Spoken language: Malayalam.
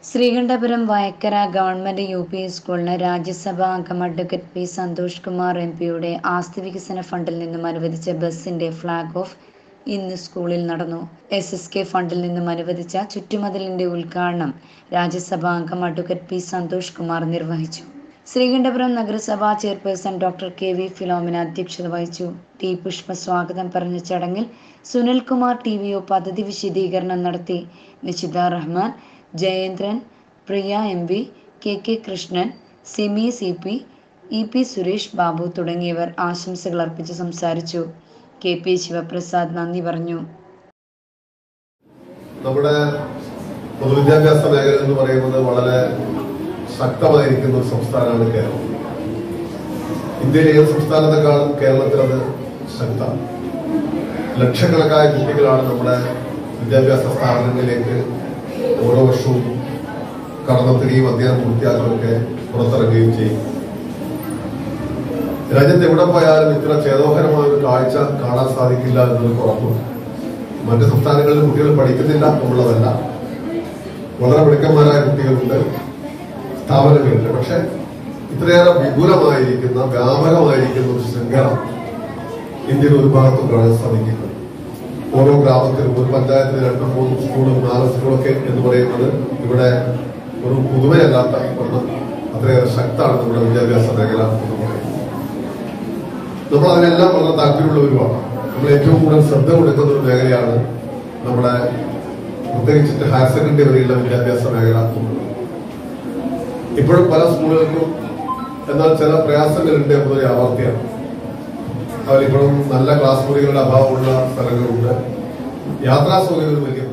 Sreekandapuram Vayakkara government U P സ്കൂളിന് രാജ്യസഭാ അംഗം advocate P Santhosh Kumar M പിയുടെ ആസ്തി വികസന ഫണ്ടിൽ നിന്നും അനുവദിച്ച ബസിന്റെ ഫ്ളാഗ് ഓഫ് ഇന്ന് സ്കൂളിൽ നടന്നു എസ് എസ് കെ ഫണ്ടിൽ നിന്നും അനുവദിച്ച ചുറ്റുമതിലിന്റെ ഉദ്ഘാടനം രാജ്യസഭാ അംഗം അഡ്വക്കേറ്റ് പി സന്തോഷ് കുമാർ നിർവഹിച്ചു ശ്രീകണ്ഠപുരം നഗരസഭാ chairperson doctor K V Philomina അധ്യക്ഷത വഹിച്ചു ടി പുഷ്പ സ്വാഗതം പറഞ്ഞ ചടങ്ങിൽ സുനിൽകുമാർ ടി വി ഒ പദ്ധതി വിശദീകരണം നടത്തി Nishitha Rahman Jayendran Priya M V K K Krishnan Simi C P E P Suresh Babu തുടങ്ങിയവർ ആശംസകൾ അർപ്പിച്ച് സംസാരിച്ചു കെ പി ശിവപ്രസാദ് നന്ദി പറഞ്ഞു നമ്മുടെ പൊതുവിദ്യാഭ്യാസ മേഖല എന്ന് പറയുന്നത് വളരെ ശക്തമായിരിക്കുന്ന ഒരു സംസ്ഥാനമാണ് കേരളം ഇന്ത്യയിലെ ഏത് സംസ്ഥാനത്തെക്കാളും കേരളത്തിൽ അത് ശക്തമാണ് ലക്ഷക്കണക്കായ കുട്ടികളാണ് നമ്മുടെ വിദ്യാഭ്യാസ സ്ഥാപനങ്ങളിലേക്ക് ഓരോ വർഷവും കടന്നെത്തുകയും അധ്യയനം പൂർത്തിയാക്കുകയൊക്കെ പുറത്തിറങ്ങുകയും ചെയ്യും രാജ്യത്ത് എവിടെ പോയാലും ഇത്ര ചേതോഹരമായ ഒരു കാഴ്ച കാണാൻ സാധിക്കില്ല എന്നൊരു ഉറപ്പുണ്ട് മറ്റ് സംസ്ഥാനങ്ങളിൽ കുട്ടികൾ പഠിക്കുന്നില്ല എന്നുള്ളതല്ല വളരെ മിടുക്കന്മാരായ കുട്ടികളുണ്ട് സ്ഥാപനങ്ങളുണ്ട് പക്ഷെ ഇത്രയേറെ വിപുലമായിരിക്കുന്ന വ്യാപകമായിരിക്കുന്ന ഒരു ശൃംഖല ഇന്ത്യയിൽ ഒരു ഭാഗത്തും കാണാൻ സാധിക്കില്ല ഓരോ ഗ്രാമത്തിലും ഒരു പഞ്ചായത്തിൽ രണ്ടും മൂന്നും സ്കൂളും നാല് സ്കൂളൊക്കെ എന്ന് പറയുന്നത് ഇവിടെ ഒരു പുതുമയല്ലാത്ത ഒന്ന് അത്രയേറെ ശക്തമാണ് നമ്മുടെ വിദ്യാഭ്യാസ മേഖല എന്ന് പറയുന്നത് നമ്മൾ അതിനെല്ലാം വളരെ താല്പര്യമുള്ളവരുമാണ് നമ്മൾ ഏറ്റവും കൂടുതൽ ശ്രദ്ധ കൊടുക്കുന്ന ഒരു മേഖലയാണ് നമ്മുടെ പ്രത്യേകിച്ചിട്ട് ഹയർ സെക്കൻഡറി വരെയുള്ള വിദ്യാഭ്യാസ മേഖല എന്നുള്ളത് ഇപ്പോഴും പല സ്കൂളുകൾക്കും എന്നാൽ ചില പ്രയാസങ്ങളുണ്ട് എന്നൊരു യാഥാർത്ഥ്യമാണ് അവരിപ്പോഴും നല്ല ക്ലാസ് മുറികളുടെ അഭാവമുള്ള സ്ഥലങ്ങളുണ്ട് യാത്രാ സൗകര്യങ്ങൾ വലിയ